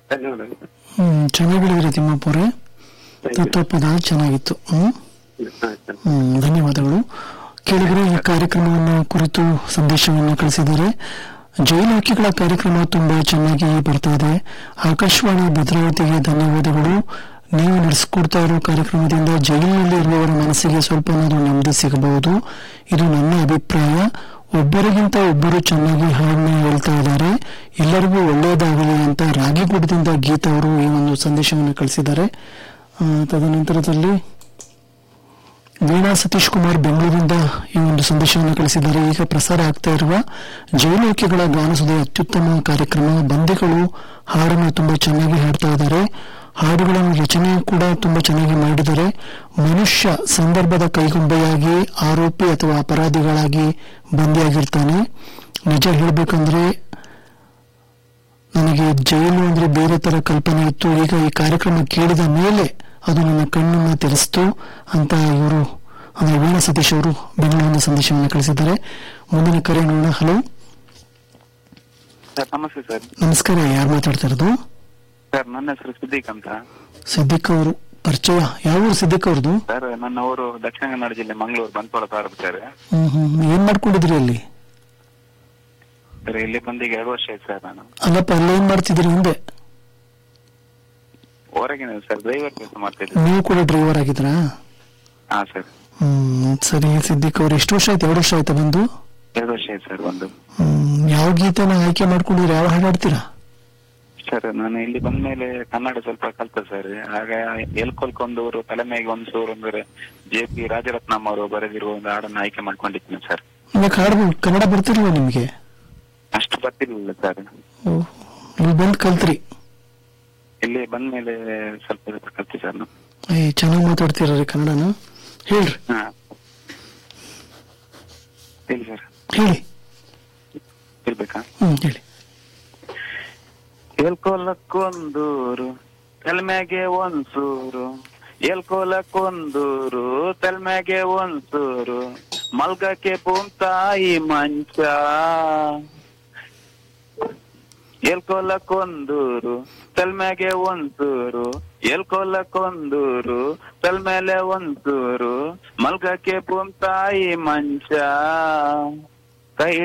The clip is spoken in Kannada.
ಧನ್ಯವಾದ ಹ್ಮ್ ಚೆನ್ನಾಗಿ ಹೇಳಿದ್ರಿ ತಿಮ್ಮಪ್ಪ ಅವರೇ ತತ್ವಪದ ಚೆನ್ನಾಗಿತ್ತು ಹ್ಮ್ ಹ್ಮ್ ಧನ್ಯವಾದಗಳು ಕೇಳಿದರೆ ಈ ಕಾರ್ಯಕ್ರಮವನ್ನು ಕುರಿತು ಸಂದೇಶವನ್ನು ಕಳಿಸಿದ್ದಾರೆ ಜೈಲಾಕಿಗಳ ಕಾರ್ಯಕ್ರಮ ತುಂಬಾ ಚೆನ್ನಾಗಿ ಬರ್ತಾ ಇದೆ ಆಕಾಶವಾಣಿ ಭದ್ರಾವತಿಗೆ ಧನ್ಯವಾದಗಳು ನೀವು ನಡೆಸಿಕೊಡ್ತಾ ಇರೋ ಕಾರ್ಯಕ್ರಮದಿಂದ ಜೈಲಿನಲ್ಲಿ ಇರುವವರ ಮನಸ್ಸಿಗೆ ಸ್ವಲ್ಪ ನೆಮ್ಮದಿ ಸಿಗಬಹುದು ಇದು ನನ್ನ ಅಭಿಪ್ರಾಯ ಒಬ್ಬರಿಗಿಂತ ಒಬ್ಬರು ಚೆನ್ನಾಗಿ ಹಾಡನ್ನ ಹೇಳ್ತಾ ಇದ್ದಾರೆ ಎಲ್ಲರಿಗೂ ಒಳ್ಳೆಯದಾಗಲಿ ಅಂತ ರಾಗಿಗುಡದಿಂದ ಗೀತಾ ಅವರು ಈ ಒಂದು ಸಂದೇಶವನ್ನು ಕಳಿಸಿದ್ದಾರೆ ಆ, ತದನಂತರದಲ್ಲಿ ವೀಣಾ ಸತೀಶ್ ಕುಮಾರ್ ಬೆಂಗಳೂರಿನಿಂದ ಈ ಒಂದು ಸಂದೇಶವನ್ನು ಕಳಿಸಿದ್ದಾರೆ ಈಗ ಪ್ರಸಾರ ಆಗ್ತಾ ಇರುವ ಜೈಲೋಕಿಗಳ ಗಾನಸುದೆ ಅತ್ಯುತ್ತಮ ಕಾರ್ಯಕ್ರಮ ಬಂದಿಗಳು ಹಾಡನ್ನು ತುಂಬಾ ಚೆನ್ನಾಗಿ ಹಾಡ್ತಾ ಇದ್ದಾರೆ ಹಾಡುಗಳನ್ನು ರಚನೆ ಕೂಡ ತುಂಬಾ ಚೆನ್ನಾಗಿ ಮಾಡಿದ್ದಾರೆ ಮನುಷ್ಯ ಸಂದರ್ಭದ ಕೈಗೊಂಬೆಯಾಗಿ ಆರೋಪಿ ಅಥವಾ ಅಪರಾಧಿಗಳಾಗಿ ಬಂದಿಯಾಗಿರ್ತಾನೆ ನಿಜ ಹೇಳಬೇಕಂದ್ರೆ ನನಗೆ ಜೈಲು ಅಂದ್ರೆ ಬೇರೆ ತರ ಕಲ್ಪನೆ ಇತ್ತು ಈಗ ಈ ಕಾರ್ಯಕ್ರಮ ಕೇಳಿದ ಮೇಲೆ ಅದು ನನ್ನ ಕಣ್ಣನ್ನ ತೆರೆಸಿತು ಅಂತ ಇವರು ಅಂದ್ರೆ ವೀಣಾ ಸತೀಶ್ ಅವರು ಬೆಂಗಳೂರಿನ ಸಂದೇಶವನ್ನು ಕಳಿಸಿದ್ದಾರೆ ಮುಂದಿನ ಕರೆ ನೋಡೋಣ ಹಲೋ ಸರ್ ನಮಸ್ತೆ ಸರ್ ನಮಸ್ಕಾರ ಯಾರು ಮಾತಾಡ್ತಾ ಇರೋದು ಸರ್ ನನ್ನ ಹೆಸರು ಸಿದ್ದಿಕ್ ಅಂತ ಸಿದ್ದಿಕ್ ಅವರು ಪರಿಚಯ ಯಾವ ಊರು ಸಿದ್ದಿಕ್ ಅವ್ರದ್ದು ಸರ್ ನನ್ನ ಊರು ದಕ್ಷಿಣ ಕನ್ನಡ ಜಿಲ್ಲೆ ಮಂಗಳೂರು ಬಂಟ್ವಾಳ ತಾಲೂಕು ಸರ್ ಹ್ಮ್ ಹ್ಮ್ ಏನ್ ಮಾಡ್ಕೊಂಡಿದ್ರಿ ಅಲ್ಲಿ ಸರ್ ಇಲ್ಲಿ ಬಂದೀಗ ಎರಡು ವರ್ಷ ಆಯ್ತು ಸರ್ ನಾನು ಅಲ್ಲಪ್ಪ ಅಲ್ಲಿ ಏನ್ ಮಾಡ್ತಿದ್ರಿ ಹಿಂದೆ ಹೊರಗಿನ ಸರ್ ಡ್ರೈವರ್ ಕೆಲಸ ಮಾಡ್ತಿದ್ದೆ ನೀವು ಕೂಡ ಡ್ರೈವರ್ ಆಗಿದ್ರಾ ಹಾ ಸರ್ ಹ್ಮ್ ಸರಿ ಸಿದ್ದಿಕ್ ಅವ್ರು ಎಷ್ಟು ವರ್ಷ ಆಯ್ತು ಎರಡು ವರ್ಷ ಆಯ್ತಾ ಬಂದು ಎರಡು ವರ್ಷ ಆಯ್ತು ಸರ್ ಒಂದು ಹ್ಮ್ ಯಾವ ಗೀತೆನ ಆಯ್ಕೆ ಮಾಡ್ಕೊಂಡಿದ್ರೆ ಯಾವ ಹಾಡು ಹಾಡ್ತೀರಾ ಸರ್ ನಾನು ಇಲ್ಲಿ ಬಂದ ಮೇಲೆ ಕನ್ನಡ ಸ್ವಲ್ಪ ಕಲ್ತ ಸರ್ ಆಗ ಎಲ್ಕೊಲ್ಕೊಂದೂರು ತಲೆಮೇಗೆ ಒಂದು ಸೂರು ಅಂದ್ರೆ ಜೆ ಪಿ ರಾಜರತ್ನಂ ಅವರು ಬರೆದಿರುವ ಒಂದು ಹಾಡನ್ನು ಆಯ್ಕೆ ಮಾಡ್ಕೊಂಡಿದ್ದೀನಿ ಸರ್ ಇವಾಗ ಹಾಡು ಕನ್ನಡ ಬರ್ತಿರ್ಲಿಲ್ಲ ನಿಮ್ಗೆ ಅಷ್ಟು ಬರ್ತಿರ್ಲಿಲ್ಲ ಸರ್ ಓ, ಇಲ್ಲಿ ಬಂದು ಕಲ್ತ್ರಿ ಇಲ್ಲಿ ಬಂದ ಮೇಲೆ ಸ್ವಲ್ಪ ಸ್ವಲ್ಪ ಕಲ್ತಿ ಸರ್ ನಾನು ಏ ಚೆನ್ನಾಗಿ ಮಾತಾಡ್ತೀರ ಕನ್ನಡನ ಹೇಳ್ರಿ ಹಾ ಹೇಳಿ ಸರ್ ಹೇಳಿ ಹೇಳ್ಬೇಕಾ ಹ್ಮ್ ಹೇಳಿ ಎಲ್ಕೊಲಕ್ಕೊಂದೂರು ತಲ್ಮೆಗೆ ಒಂದ್ಸೂರು ಎಲ್ಕೊಲಕ್ಕೊಂದೂರು ತಲ್ಮೆಗೆ ಒಂದ್ಸೂರು ಮಲ್ಗಕ್ಕೆ ಪುಂತಾಯಿ ಮಂಚ ಎಲ್ಕೊಲಕ್ಕೊಂದೂರು ತಲ್ಮೆಗೆ ಒಂದ್ಸೂರು ಎಲ್ಕೊಲಕ್ಕೊಂದೂರು ತಲ್ಮೇಲೆ ಒಂದ್ಸೂರು ಮಲ್ಗಕ್ಕೆ ಪುಂತಾಯಿ ಮಂಚ ಕೈ